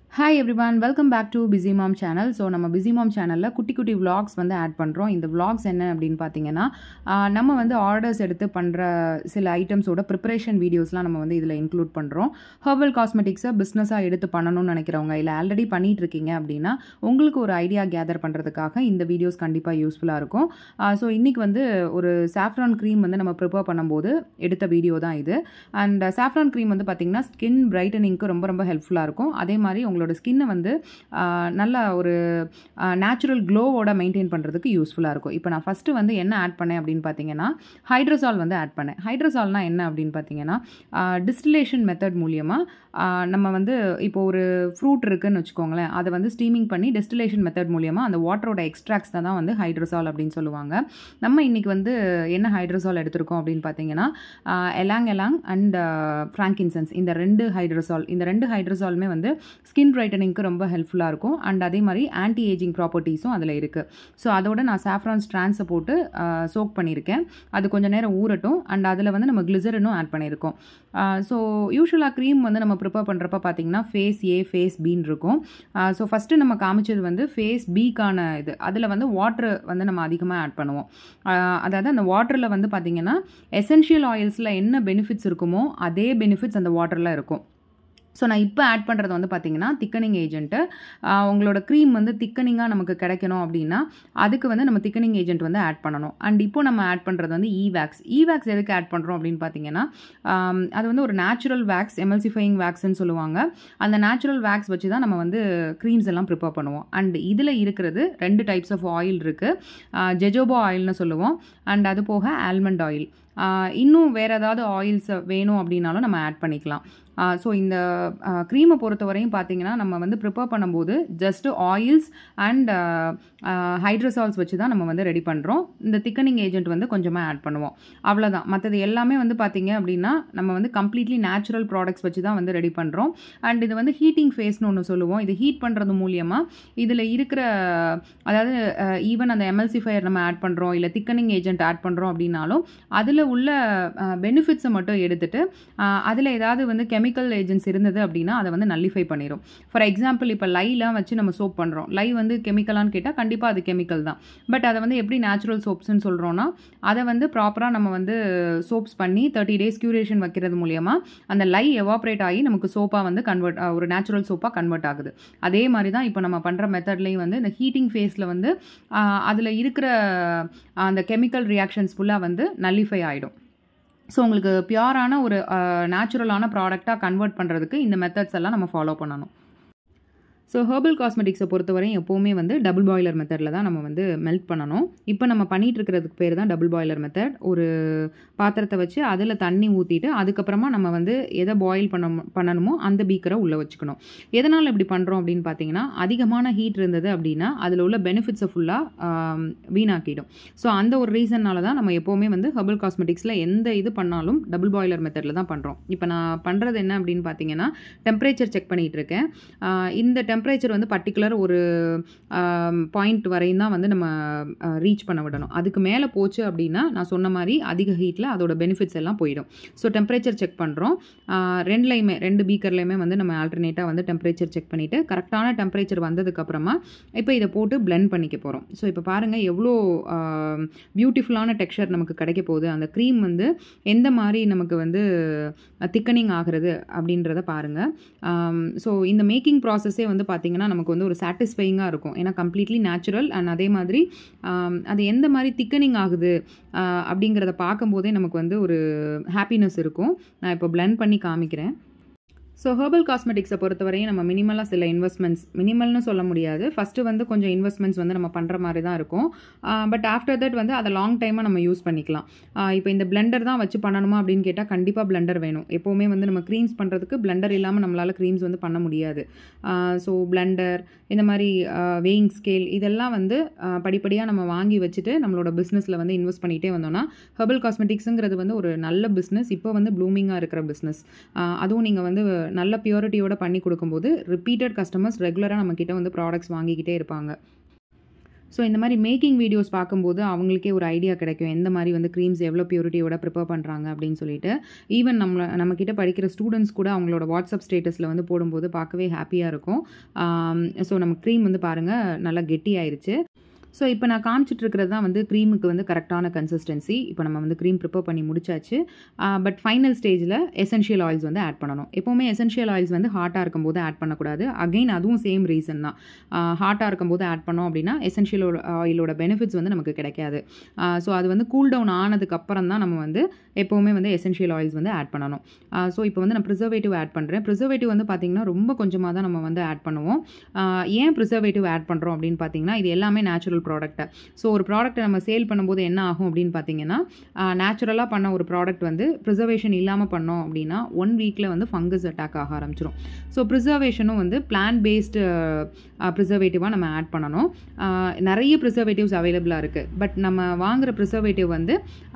hi everyone welcome back to busy mom channel so நம்ம busy mom சேனலில் குட்டி குட்டி vlogs வந்து ஆட் பண்ணுறோம் இந்த vlogs என்ன அப்படின்னு பார்த்தீங்கன்னா ஆஹ் நம்ம வந்து ஆர்டர்ஸ் எடுத்து பண்ணுற சில ஐட்டம்ஸோட ப்ரிப்பரேஷன் வீடியோஸ்லாம் நம்ம வந்து இதில் இன்க்ளூட் பண்ணுறோம் ஹெர்பல் காஸ்மெட்டிக்ஸை பிஸ்னஸாக எடுத்து பண்ணணும்னு நினைக்கிறவங்க இல்லை ஆல்ரெடி பண்ணிட்டு இருக்கீங்க அப்படின்னா உங்களுக்கு ஒரு ஐடியா கேதர் பண்ணுறதுக்காக இந்த வீடியோஸ் கண்டிப்பாக யூஸ்ஃபுல்லாக இருக்கும் ஸோ இன்றைக்கி வந்து ஒரு சாஃப்ரான் க்ரீம் வந்து நம்ம ப்ரிப்பேர் பண்ணும்போது எடுத்த வீடியோ தான் இது அண்ட் சாஃப்ரான் க்ரீம் வந்து பார்த்திங்கன்னா ஸ்கின் பிரைட்டனிங்க்கு ரொம்ப ரொம்ப ஹெல்ப்ஃபுல்லாக இருக்கும் அதே மாதிரி உங்களோட ஸ்கின்னை வந்து ஆஹ், நல்ல ஒரு நேச்சுரல் க்ளோவோட மெயின்டைன் பண்ணுறதுக்கு யூஸ்ஃபுல்லாக இருக்கும் இப்போ நான் ஃபஸ்ட்டு வந்து என்ன ஆட் பண்ணேன் அப்படின்னு பார்த்தீங்கன்னா ஹைட்ரோசால் வந்து ஆட் பண்ணேன் ஹைட்ரோசால்னா என்ன அப்படின்னு பார்த்தீங்கன்னா டிஸ்டிலேஷன் மெத்தட் மூலியமாக நம்ம வந்து இப்போ ஒரு ஃப்ரூட் இருக்குன்னு வச்சுக்கோங்களேன் அதை வந்து ஸ்டீமிங் பண்ணி டெஸ்டிலேஷன் மெத்தட் மூலியமாக அந்த வாட்டரோட எக்ஸ்ட்ராக்ட்ஸ் தான் வந்து ஹைட்ரோசால் அப்படின்னு சொல்லுவாங்க நம்ம இன்றைக்கி வந்து என்ன ஹைட்ரோசால் எடுத்திருக்கோம் அப்படின்னு பார்த்தீங்கன்னா எலாங் எலாங் அண்ட் ஃப்ராங்கின்சன்ஸ் இந்த ரெண்டு ஹைட்ரோசால் இந்த ரெண்டு ஹைட்ரோசாலுமே வந்து ஸ்கின் பிரைட்டனிங்க்கு ரொம்ப ஹெல்ப்ஃபுல்லாக இருக்கும் அண்ட் அதே மாதிரி ஆன்டி ஏஜிங் ப்ராப்பர்ட்டிஸும் அதில் இருக்குது ஸோ அதோட நான் சாஃப்ரான் ஸ்ட்ரான்ஸை போட்டு சோக் பண்ணியிருக்கேன் அது கொஞ்சம் நேரம் ஊறட்டும் அண்ட் அதில் வந்து நம்ம கிளிசரினும் ஆட் பண்ணியிருக்கோம் ஸோ யூஸ்வலாக க்ரீம் வந்து நம்ம ப்ரிப்பேர் பண்ணுறப்ப பார்த்தீங்கன்னா ஃபேஸ் ஏ ஃபேஸ் பின்னு இருக்கும் ஸோ ஃபஸ்ட்டு நம்ம காமிச்சது வந்து ஃபேஸ் பிக்கான இது அதில் வந்து வாட்ரு வந்து நம்ம அதிகமாக ஆட் பண்ணுவோம் ஆஹ் அதாவது அந்த வாட்டரில் வந்து பார்த்திங்கன்னா எசென்ஷியல் ஆயில்ஸில் என்ன பெனிஃபிட்ஸ் இருக்குமோ அதே பெனிஃபிட்ஸ் அந்த வாட்டரில் இருக்கும் ஸோ நான் இப்போ ஆட் பண்ணுறது வந்து பார்த்தீங்கன்னா திக்கனிங் ஏஜென்ட்டு உங்களோட க்ரீம் வந்து திக்கனிங்காக நமக்கு கிடைக்கணும் அப்படின்னா அதுக்கு வந்து நம்ம திக்கனிங் ஏஜென்ட் வந்து ஆட் பண்ணணும் அண்ட் இப்போ நம்ம ஆட் பண்ணுறது வந்து இ வேக்ஸ் இ வேக்ஸ் எதுக்கு ஆட் பண்ணுறோம் அப்படின்னு பார்த்தீங்கன்னா ஆம், அது வந்து ஒரு நேச்சுரல் வேக்ஸ் எமல்சிஃபையிங் வேக்ஸ்ன்னு சொல்லுவாங்க அந்த நேச்சுரல் வேக்ஸ் வச்சு தான் நம்ம வந்து க்ரீம்ஸ் எல்லாம் ப்ரிப்பேர் பண்ணுவோம் அண்ட் இதில் இருக்கிறது ரெண்டு டைப்ஸ் ஆஃப் ஆயில் இருக்குது ஜெஜோபா ஆயில்னு சொல்லுவோம் அண்ட் அது போக ஆல்மண்ட் ஆயில் இன்னும் வேறு ஏதாவது ஆயில்ஸ் வேணும் அப்படின்னாலும் நம்ம ஆட் பண்ணிக்கலாம் ஸோ இந்த க்ரீமை பொறுத்த வரையும் பார்த்தீங்கன்னா நம்ம வந்து ப்ரிப்பேர் பண்ணும்போது ஜஸ்ட் ஆயில்ஸ் அண்ட் ஹைட்ரோசால்ஸ் வச்சு தான் நம்ம வந்து ரெடி பண்ணுறோம் இந்த திக்கனிங் ஏஜென்ட் வந்து கொஞ்சமாக ஆட் பண்ணுவோம் அவ்வளோதான் மற்றது எல்லாமே வந்து பார்த்தீங்க அப்படின்னா நம்ம வந்து கம்ப்ளீட்லி நேச்சுரல் ப்ராடக்ட்ஸ் வச்சு தான் வந்து ரெடி பண்ணுறோம் அண்ட் இது வந்து ஹீட்டிங் ஃபேஸ்னு ஒன்று சொல்லுவோம் இது ஹீட் பண்ணுறது மூலியமாக இதில் இருக்கிற அதாவது ஈவன் அந்த எம்எல்சிஃபயர் நம்ம ஆட் பண்ணுறோம் இல்லை திக்கனிங் ஏஜென்ட் ஆட் பண்ணுறோம் அப்படின்னாலும் அதில் உள்ள பெனிஃபிட்ஸை மட்டும் எடுத்துட்டு அதில் ஏதாவது வந்து கெமிக்கல் ஏஜென்ட்ஸ் இருந்தது அப்படின்னா அதை வந்து நல்லிஃபை பண்ணிடும் ஃபார் எக்ஸாம்பிள் இப்போ லைலாம் வச்சு நம்ம சோப் பண்ணுறோம் லை வந்து கெமிக்கலான்னு கேட்டால் கண்டிப்பாக அது கெமிக்கல் தான் பட் அதை வந்து எப்படி நேச்சுரல் சோப்ஸ்னு சொல்கிறோன்னா அதை வந்து ப்ராப்பராக நம்ம வந்து சோப்ஸ் பண்ணி தேர்ட்டி டேஸ் க்யூரேஷன் வைக்கிறது மூலியமாக அந்த லை எவாப்ரேட் ஆகி நமக்கு சோப்பாக வந்து கன்வெர்ட் ஒரு நேச்சுரல் சோப்பாக கன்வெர்ட் ஆகுது அதே மாதிரி தான் இப்போ நம்ம பண்ணுற மெத்தட்லேயும் வந்து இந்த ஹீட்டிங் ஃபேஸில் வந்து அதில் இருக்கிற அந்த கெமிக்கல் ரியாக்ஷன்ஸ் ஃபுல்லாக வந்து நல்லிஃபை ஆகிடும் ஸோ உங்களுக்கு பியூரான ஒரு நேச்சுரலான ப்ராடக்டாக கன்வெர்ட் பண்ணுறதுக்கு இந்த மெத்தட்ஸ் எல்லாம் நம்ம ஃபாலோ பண்ணணும் ஸோ ஹெர்பல் காஸ்மெட்டிக்ஸை பொறுத்தவரையும் எப்போவுமே வந்து டபுள் பாய்லர் மெத்தடில் தான் நம்ம வந்து மெல்ட் பண்ணணும் இப்போ நம்ம பண்ணிட்டு இருக்கிறதுக்கு பேர் தான் டபுள் பாய்லர் மெத்தட் ஒரு பாத்திரத்தை வச்சு அதில் தண்ணி ஊற்றிட்டு அதுக்கப்புறமா நம்ம வந்து எதை பாயில் பண்ண பண்ணணுமோ அந்த பீக்கரை உள்ளே வச்சுக்கணும் எதனால் இப்படி பண்ணுறோம் அப்படின்னு பார்த்தீங்கன்னா அதிகமான ஹீட் இருந்தது அப்படின்னா அதில் உள்ள பெனிஃபிட்ஸை ஃபுல்லாக வீணாக்கிடும் ஸோ அந்த ஒரு ரீசன்னால தான் நம்ம எப்போவுமே வந்து ஹெர்பல் காஸ்மெட்டிக்ஸில் எந்த இது பண்ணாலும் டபுள் பாய்லர் மெத்தடில் தான் பண்ணுறோம் இப்போ நான் பண்ணுறது என்ன அப்படின்னு பார்த்தீங்கன்னா டெம்பரேச்சர் செக் பண்ணிகிட்டு இருக்கேன் ஆஹ் இந்த டெம்பரேச்சர் வந்து பர்டிகுலர் ஒரு பாயிண்ட் வரையும் தான் வந்து நம்ம ரீச் பண்ண விடணும் அதுக்கு மேலே போச்சு அப்படின்னா நான் சொன்ன மாதிரி அதிக ஹீட்டில் அதோட பெனிஃபிட்ஸ் எல்லாம் போயிடும் ஸோ டெம்பரேச்சர் செக் பண்ணுறோம் ரெண்டுலையுமே ரெண்டு பீக்கர்லையுமே வந்து நம்ம ஆல்டர்னேட்டாக வந்து டெம்பரேச்சர் செக் பண்ணிவிட்டு கரெக்டான டெம்பரேச்சர் வந்ததுக்கப்புறமா இப்போ இதை போட்டு பிளெண்ட் பண்ணிக்க போகிறோம் ஸோ இப்போ பாருங்கள் எவ்வளோ பியூட்டிஃபுல்லான டெக்ஸ்சர் நமக்கு கிடைக்க போகுது அந்த க்ரீம் வந்து எந்த மாதிரி நமக்கு வந்து திக்கனிங் ஆகிறது அப்படின்றத பாருங்கள் ஸோ இந்த மேக்கிங் ப்ராசஸே வந்து பார்த்திங்கன்னா நமக்கு வந்து ஒரு சாட்டிஸ்ஃபைங்காக இருக்கும் ஏன்னா கம்ப்ளீட்லி நேச்சுரல் அண்ட் அதே மாதிரி ஆம், அது எந்த மாதிரி திக்கனிங் ஆகுது ஆஹ், அப்படிங்கிறத பார்க்கும்போதே நமக்கு வந்து ஒரு ஹாப்பினஸ் இருக்கும் நான் இப்போ blend பண்ணி காமிக்கிறேன் ஸோ ஹெர்பல் காஸ்மெட்டிக்ஸை பொறுத்தவரையும் நம்ம மினிமலாக சில இன்வெஸ்ட்மெண்ட்ஸ் மினிமல்னு சொல்ல முடியாது ஃபஸ்ட்டு வந்து கொஞ்சம் இன்வெஸ்ட்மெண்ட்ஸ் வந்து நம்ம பண்ணுற மாதிரி தான் இருக்கும் பட் ஆஃப்டர் தட் வந்து அதை லாங் டைமாக நம்ம யூஸ் பண்ணிக்கலாம் இப்போ இந்த பிளெண்டர் தான் வச்சு பண்ணணுமா அப்படின்னு கேட்டால் கண்டிப்பாக பிளெண்டர் வேணும் எப்போவுமே வந்து நம்ம க்ரீம்ஸ் பண்ணுறதுக்கு பிளெண்டர் இல்லாமல் நம்மளால் க்ரீம்ஸ் வந்து பண்ண முடியாது ஸோ பிளெண்டர் இந்த மாதிரி வேயிங் ஸ்கேல் இதெல்லாம் வந்து படிப்படியாக நம்ம வாங்கி வச்சுட்டு நம்மளோட பிஸ்னஸில் வந்து இன்வெஸ்ட் பண்ணிகிட்டே வந்தோம்னா ஹெர்பல் காஸ்மெட்டிக்ஸுங்கிறது வந்து ஒரு நல்ல பிஸ்னஸ் இப்போ வந்து ப்ளூமிங்காக இருக்கிற பிஸ்னஸ் அதுவும் நீங்கள் வந்து நல்ல பியூரிட்டியோட பண்ணி கொடுக்கும்போது ரிப்பீட்டட் கஸ்டமர்ஸ் ரெகுலராக நம்மக்கிட்ட வந்து ப்ராடக்ட்ஸ் வாங்கிக்கிட்டே இருப்பாங்க ஸோ இந்த மாதிரி மேக்கிங் வீடியோஸ் பார்க்கும்போது அவங்களுக்கே ஒரு ஐடியா கிடைக்கும் எந்த மாதிரி வந்து க்ரீம்ஸ் எவ்வளோ பியூரிட்டியோட ப்ரிப்பேர் பண்ணுறாங்க அப்படின்னு சொல்லிட்டு ஈவன் நம்மள நம்மக்கிட்ட படிக்கிற ஸ்டூடெண்ட்ஸ் கூட அவங்களோட வாட்ஸ்அப் ஸ்டேட்டஸில் வந்து போடும்போது பார்க்கவே ஹாப்பியாக இருக்கும் ஸோ நம்ம க்ரீம் வந்து பாருங்கள் நல்லா கெட்டி ஆயிருச்சு ஸோ இப்போ நான் காமிச்சிட்டு இருக்கிறது தான் வந்து க்ரீமுக்கு வந்து கரெக்டான கன்சிஸ்டன்சி இப்போ நம்ம வந்து க்ரீம் ப்ரிப்பேர் பண்ணி முடிச்சாச்சு பட் ஃபைனல் ஸ்டேஜில் எசென்ஷியல் ஆயில்ஸ் வந்து ஆட் பண்ணணும் எப்போவுமே எசென்ஷியல் ஆயில்ஸ் வந்து ஹாட்டாக இருக்கும்போது ஆட் பண்ணக்கூடாது அகைன் அதுவும் சேம் ரீசன் தான் ஹாட்டாக இருக்கும்போது ஆட் பண்ணோம் அப்படின்னா எசென்ஷியல் ஆயிலோட பெனிஃபிட்ஸ் வந்து நமக்கு கிடைக்காது ஸோ அது வந்து கூல் டவுன் ஆனதுக்கு அப்புறம் தான் நம்ம வந்து எப்போவுமே வந்து எசென்ஷியல் ஆயில்ஸ் வந்து ஆட் பண்ணணும் ஸோ இப்போ வந்து நான் ப்ரிசர்வேட்டிவ் ஆட் பண்ணுறேன் ப்ரிசர்வேட்டிவ் வந்து பார்த்திங்கன்னா ரொம்ப கொஞ்சமாக தான் நம்ம வந்து ஆட் பண்ணுவோம் ஏன் ப்ரிசர்வேட்டிவ் ஆட் பண்ணுறோம் அப்படின்னு பார்த்தீங்கன்னா இது எல்லாமே நேச்சுரல் ப்ராடக்ட்டை ஸோ ஒரு ப்ராடக்ட்டை நம்ம சேல் பண்ணும்போது என்ன ஆகும் அப்படின்னு பார்த்தீங்கன்னா நேச்சுரலாக பண்ண ஒரு ப்ராடக்ட் வந்து ப்ரிசர்வேஷன் இல்லாமல் பண்ணோம் அப்படின்னா ஒன் வீக்கில் வந்து ஃபங்கஸ் அட்டாக் ஆக ஆரம்பிச்சிடும் ஸோ ப்ரிசர்வேஷனும் வந்து பிளான் பேஸ்டு ப்ரிசர்வேட்டிவாக நம்ம ஆட் பண்ணணும் நிறைய ப்ரிசர்வேட்டிவ்ஸ் அவைலபிளாக இருக்குது பட் நம்ம வாங்குகிற ப்ரிசர்வேட்டிவ் வந்து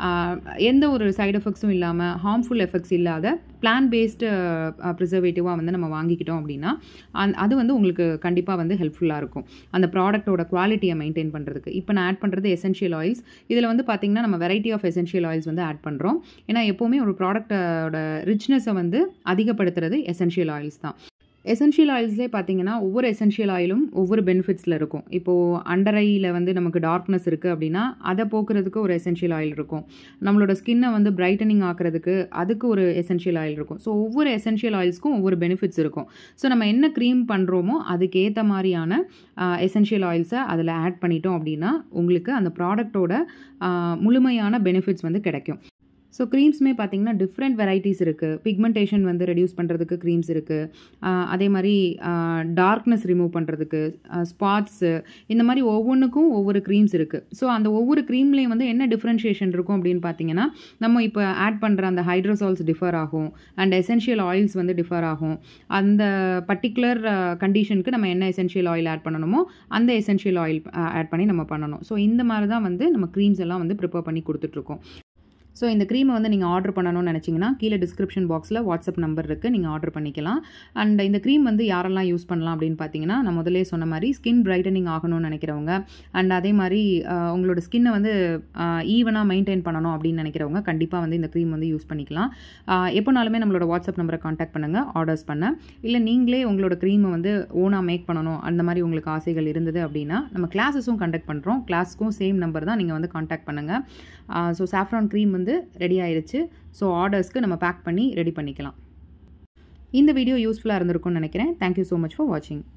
எந்த ஒரு சைடு எஃபெக்ட்ஸும் இல்லாமல் ஹார்ம்ஃபுல் எஃபெக்ட்ஸ் இல்லாத பிளான் பேஸ்டு ப்ரிசர்வேட்டிவாக வந்து நம்ம வாங்கிக்கிட்டோம் அப்படின்னா அந் அது வந்து உங்களுக்கு கண்டிப்பாக வந்து ஹெல்ப்ஃபுல்லாக இருக்கும் அந்த ப்ராடக்ட்டோட குவாலிட்டியை மெயின்டைன் பண்ணுறதுக்கு இப்போ நான் ஆட் பண்ணுறது எசென்ஷியல் ஆயில்ஸ் இதில் வந்து பார்த்திங்கன்னா நம்ம வெரைட்டி ஆஃப் எசென்ஷியல் ஆயில்ஸ் வந்து ஆட் பண்ணுறோம் ஏன்னா எப்போவுமே ஒரு ப்ராடக்ட்டோட ரிச்னஸை வந்து அதிகப்படுத்துறது எசென்ஷியல் ஆயில்ஸ் தான் எசென்ஷியல் ஆயில்ஸ்லேயே பார்த்தீங்கன்னா ஒவ்வொரு எசென்ஷியல் ஆயிலும் ஒவ்வொரு பெனிஃபிட்ஸில் இருக்கும் இப்போது அண்டர் ஐயில் வந்து நமக்கு டார்க்னஸ் இருக்குது அப்படின்னா அதை போக்குறதுக்கு ஒரு எசென்ஷியல் ஆயில் இருக்கும் நம்மளோட ஸ்கின்னை வந்து பிரைட்டனிங் ஆக்கிறதுக்கு அதுக்கு ஒரு எசென்ஷியல் ஆயில் இருக்கும் ஸோ ஒவ்வொரு எசென்ஷியல் ஆயில்ஸ்க்கும் ஒவ்வொரு பெனிஃபிட்ஸ் இருக்கும் ஸோ நம்ம என்ன க்ரீம் பண்ணுறோமோ அதுக்கேற்ற மாதிரியான எசென்ஷியல் ஆயில்ஸை அதில் ஆட் பண்ணிட்டோம் அப்படின்னா உங்களுக்கு அந்த ப்ராடக்டோட முழுமையான பெனிஃபிட்ஸ் வந்து கிடைக்கும் ஸோ க்ரீம்ஸுமே பார்த்திங்கன்னா டிஃப்ரெண்ட் வெரைட்டிஸ் இருக்குது பிக்மெண்டேஷன் வந்து ரெடியூஸ் பண்ணுறதுக்கு க்ரீம்ஸ் இருக்குது அதே மாதிரி டார்க்னஸ் ரிமூவ் பண்ணுறதுக்கு ஸ்பாட்ஸு இந்த மாதிரி ஒவ்வொன்றுக்கும் ஒவ்வொரு க்ரீம்ஸ் இருக்குது ஸோ அந்த ஒவ்வொரு க்ரீம்லேயும் வந்து என்ன டிஃப்ரென்ஷியேஷன் இருக்கும் அப்படின்னு பார்த்தீங்கன்னா நம்ம இப்போ ஆட் பண்ணுற அந்த ஹைட்ரோசால்ஸ் டிஃபர் ஆகும் அண்ட் எசென்ஷியல் ஆயில்ஸ் வந்து டிஃபர் ஆகும் அந்த பர்டிகுலர் கண்டிஷனுக்கு நம்ம என்ன எசென்ஷியல் ஆயில் ஆட் பண்ணணுமோ அந்த எசென்ஷியல் ஆயில் ஆட் பண்ணி நம்ம பண்ணணும் ஸோ இந்த மாதிரி தான் வந்து நம்ம க்ரீம்ஸ் எல்லாம் வந்து ப்ரிப்பேர் பண்ணி கொடுத்துட்ருக்கோம் ஸோ இந்த க்ரீமை வந்து நீங்கள் ஆர்டர் பண்ணணும்னு நினச்சிங்கன்னா கீழே டிஸ்கிரிப்ஷன் பாக்ஸில் வாட்ஸ்அப் நம்பர் இருக்குது நீங்கள் ஆர்டர் பண்ணிக்கலாம் அண்ட் இந்த க்ரீம் வந்து யாரெல்லாம் யூஸ் பண்ணலாம் அப்படின்னு பார்த்தீங்கன்னா நான் முதலே சொன்ன மாதிரி ஸ்கின் பிரைட்டனிங் ஆகணும்னு நினைக்கிறவங்க அண்ட் அதே மாதிரி உங்களோட ஸ்கின்னை வந்து ஈவனாக மெயின்டைன் பண்ணணும் அப்படின்னு நினைக்கிறவங்க கண்டிப்பாக வந்து இந்த க்ரீம் வந்து யூஸ் பண்ணிக்கலாம் எப்போனாலுமே நம்மளோட வாட்ஸ்அப் நம்பரை காண்டாக்ட் பண்ணுங்கள் ஆர்டர்ஸ் பண்ண இல்லை நீங்களே உங்களோட க்ரீமை வந்து ஓனாக மேக் பண்ணணும் அந்த மாதிரி உங்களுக்கு ஆசைகள் இருந்தது அப்படின்னா நம்ம கிளாஸஸும் கண்டக்ட் பண்ணுறோம் கிளாஸ்க்கும் சேம் நம்பர் தான் நீங்கள் வந்து காண்டாக்ட் பண்ணுங்கள் ஸோ சாஃப்ரான் க்ரீம் வந்து ரெடி ஆயிடுச்சு ஸோ ஆர்டர்ஸ்க்கு நம்ம பேக் பண்ணி ரெடி பண்ணிக்கலாம் இந்த வீடியோ யூஸ்ஃபுல்லாக இருந்திருக்கும்னு நினைக்கிறேன் தேங்க்யூ ஸோ மச் ஃபார் வாட்சிங்